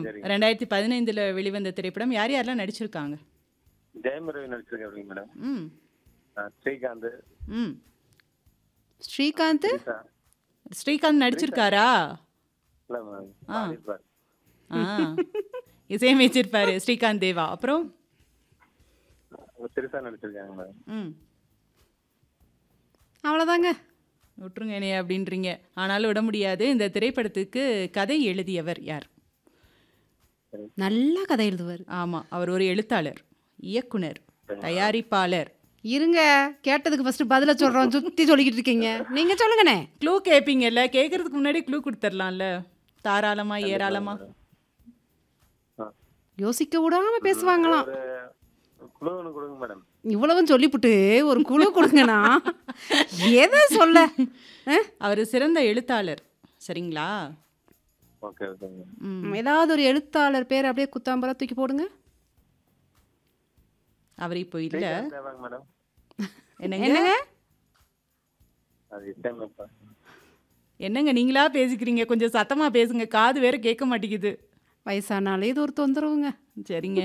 சரிங்க. ரெண்டாயிரத்தி பதினைந்தில் வெளிவந்த திரைப்படம் யார் யாரெல்லாம் நடிச்சிருக்காங்க ஜெயம் ரவி நடிச்சிருக்கேன் அப்படிங்க மேடம் ம் ஆ, ஸ்ரீகாந்த் ம் ஸ்ரீகாந்த் கீதா ஸ்ரீகாந்த் நடிச்சிருக்காரா இல்ல மேம் ஆ. பாடியிருப்பார். ஆ இசையமைச்சிருப்பாரு ஸ்ரீகாந்த் தேவா அப்புறம் அவங்க திருசா நடிச்சிருக்காங்க மேடம் ம் அவ்வளோதாங்க விட்டுருங்க என்னைய அப்படின்றீங்க ஆனாலும் விட முடியாது இந்த திரைப்படத்துக்கு கதை எழுதியவர் யார் நல்லா கதை எழுதுவார் ஆமாம் அவர் ஒரு எழுத்தாளர் இயக்குனர் தயாரிப்பாளர் இருங்க கேட்டதுக்கு ஃபர்ஸ்ட் பதில சொல்றோம் சுத்தி சொல்லிக்கிட்டு இருக்கீங்க நீங்க சொல்லுங்கண்ணே க்ளூ கேட்பீங்கல்ல கேட்கறதுக்கு முன்னாடி க்ளூ கொடுத்துர்லாம்ல தாராளமா ஏராளமா ஆ. யோசிக்க விடாம பேசுவாங்களாம் ஒரு குழு ஒன்று கொடுங்க மேடம் இவ்வளவும் சொல்லிப்புட்டு ஒரு குழு கொடுங்கண்ணா எதை சொல்ல அஹ்? அவர் சிறந்த எழுத்தாளர் சரிங்களா ஓகே ஓகேங்க ம் ஏதாவது ஒரு எழுத்தாளர் பேர் அப்படியே குத்தாம்பலா தூக்கி போடுங்க அவர் இப்போ இல்ல ஸ்ரீகாந்த் தேவாங்க மேடம் என்னங்க என்னங்க அது இசையமைப்பா என்னங்க நீங்களா பேசிக்கிறீங்க கொஞ்சம் சத்தமா பேசுங்க காது வேற கேட்க மாட்டேங்குது வயசானாலே இது ஒரு தொந்தரவுங்க சரிங்க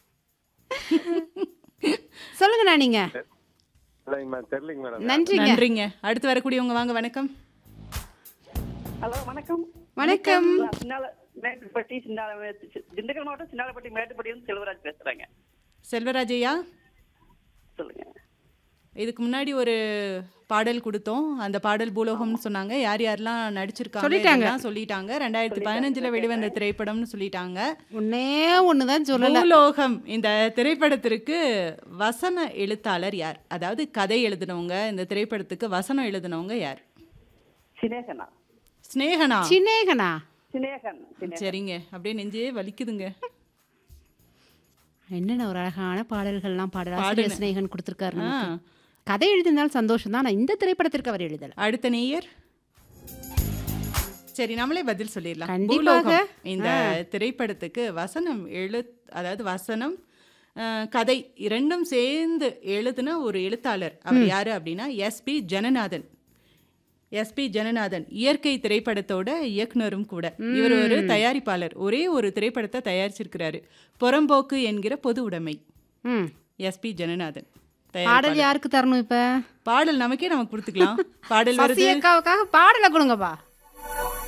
சொல்லுங்கண்ணா நீங்க இல்லைங்க மேடம் தெரியலைங்க மேடம் நன்றிங்க நன்றிங்க அடுத்து வரக்கூடியவங்க வாங்க வணக்கம் ஹலோ வணக்கம் வணக்கம் நான் சின்னால மேட்டுப்பட்டி சின்னால திண்டுக்கல் மாவட்டம் சின்னாலப்பட்டி மேட்டுப்பட்டியிலிருந்து செல்வராஜ் பேசுறேங்க செல்வராஜையா சொல்லுங்க இதுக்கு முன்னாடி ஒரு பாடல் கொடுத்தோம் அந்த பாடல் பூலோகம்னு சொன்னாங்க யார் யாரெல்லாம் நடிச்சிருக்காங்க சொல்லிட்டாங்க. இதெல்லாம் சொல்லிட்டாங்க ரெண்டாயிரத்தி பதினஞ்சுல வெளிவந்த திரைப்படம்னு சொல்லிட்டாங்க ஒன்னே ஒண்ணுதான் சொல்லல பூலோகம் இந்த திரைப்படத்திற்கு வசன எழுத்தாளர் யார் அதாவது கதை எழுதினவங்க இந்த திரைப்படத்துக்கு வசனம் எழுதினவங்க யார் சினேகனா ஸ்னேகனா சின்னேகனா சினேகன் சினேகன் சரிங்க அப்படியே நெஞ்சே வலிக்குதுங்க என்னென்ன ஒரு அழகான பாடல்கள்லாம் பாடல் பாடுன. ஆசிரியர் சிநேகன் கொடுத்துருக்காரு ஆ. நமக்கு. கதை எழுதினால் சந்தோஷம் தான் ஆனால் இந்த திரைப்படத்திற்கு அவர் எழுதல அடுத்த நேயர் சரி நம்மளே பதில் சொல்லிடலாம் கண்டிப்பாக. பூலோகம் இந்த திரைப்படத்துக்கு வசனம் எழு அதாவது வசனம் அஹ், கதை இரண்டும் சேர்ந்து எழுதின ஒரு எழுத்தாளர் அவர் யாரு அப்படின்னா எஸ்பி ஜனநாதன் எஸ்பி ஜனநாதன் இயற்கை திரைப்படத்தோட இயக்குனரும் கூட இவர் ஒரு தயாரிப்பாளர் ஒரே ஒரு திரைப்படத்தை தயாரிச்சிருக்கிறாரு புறம்போக்கு என்கிற பொது உடைமை ம் எஸ்பி ஜனநாதன் பாடல் தயாரிப்பாளர். யாருக்கு தரணும் இப்ப பாடல் நமக்கே நமக்கு கொடுத்துக்கலாம் பாடல் வருது சசி அக்காவுக்காக பாடலை கொடுங்கப்பா